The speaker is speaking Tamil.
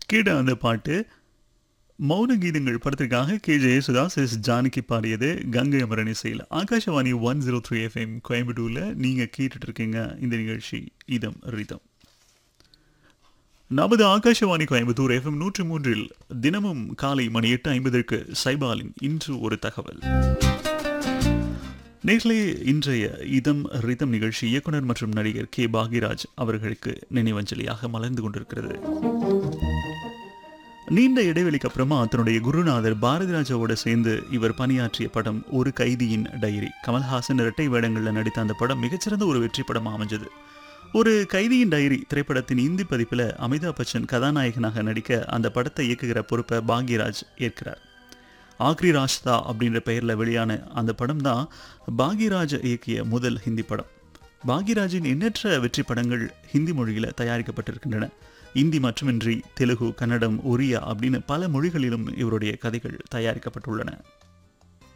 கேட்ட அந்த பாட்டு மௌன கீதங்கள் படத்திற்காக கே ஜெயசுதாஸ் எஸ் ஜானகி பாடியது கங்கை அமரன் இசையில் Akashvani one zero three FM கோயம்புத்தூரில் நீங்கள் கேட்டுட்டு இருக்கீங்க இந்த நிகழ்ச்சி இதம் ரிதம் நமது ஆகாஷவாணி கோயம்புத்தூர் எஃப்எம் நூற்றி மூன்றில் தினமும் காலை மணி எட்டு ஐம்பதற்கு சைபாலின் இன்று ஒரு தகவல் நேர்களே இன்றைய இதம் ரிதம் நிகழ்ச்சி இயக்குனர் மற்றும் நடிகர் கே பாகிராஜ் அவர்களுக்கு நினைவஞ்சலியாக மலர்ந்து கொண்டிருக்கிறது நீண்ட இடைவெளிக்கு அப்புறமா தன்னுடைய குருநாதர் பாரதிராஜாவோட சேர்ந்து இவர் பணியாற்றிய படம் ஒரு கைதியின் டைரி கமல்ஹாசன் இரட்டை வேடங்களில் நடித்த அந்த படம் மிகச்சிறந்த ஒரு வெற்றி படமாக அமைஞ்சது ஒரு கைதியின் டைரி திரைப்படத்தின் இந்தி பதிப்பில் அமிதாப் பச்சன் கதாநாயகனாக நடிக்க அந்த படத்தை இயக்குகிற பொறுப்பை பாக்யராஜ் ஏற்கிறார் ஆக்ரி ராஷ்தா அப்படின்ற பெயரில் வெளியான அந்த படம் தான் பாக்யராஜ் இயக்கிய முதல் ஹிந்தி படம் பாக்யராஜின் எண்ணற்ற வெற்றி படங்கள் ஹிந்தி மொழியில் தயாரிக்கப்பட்டிருக்கின்றன இந்தி மட்டுமின்றி தெலுங்கு கன்னடம் ஒரியா அப்படின்னு பல மொழிகளிலும் இவருடைய கதைகள் தயாரிக்கப்பட்டுள்ளன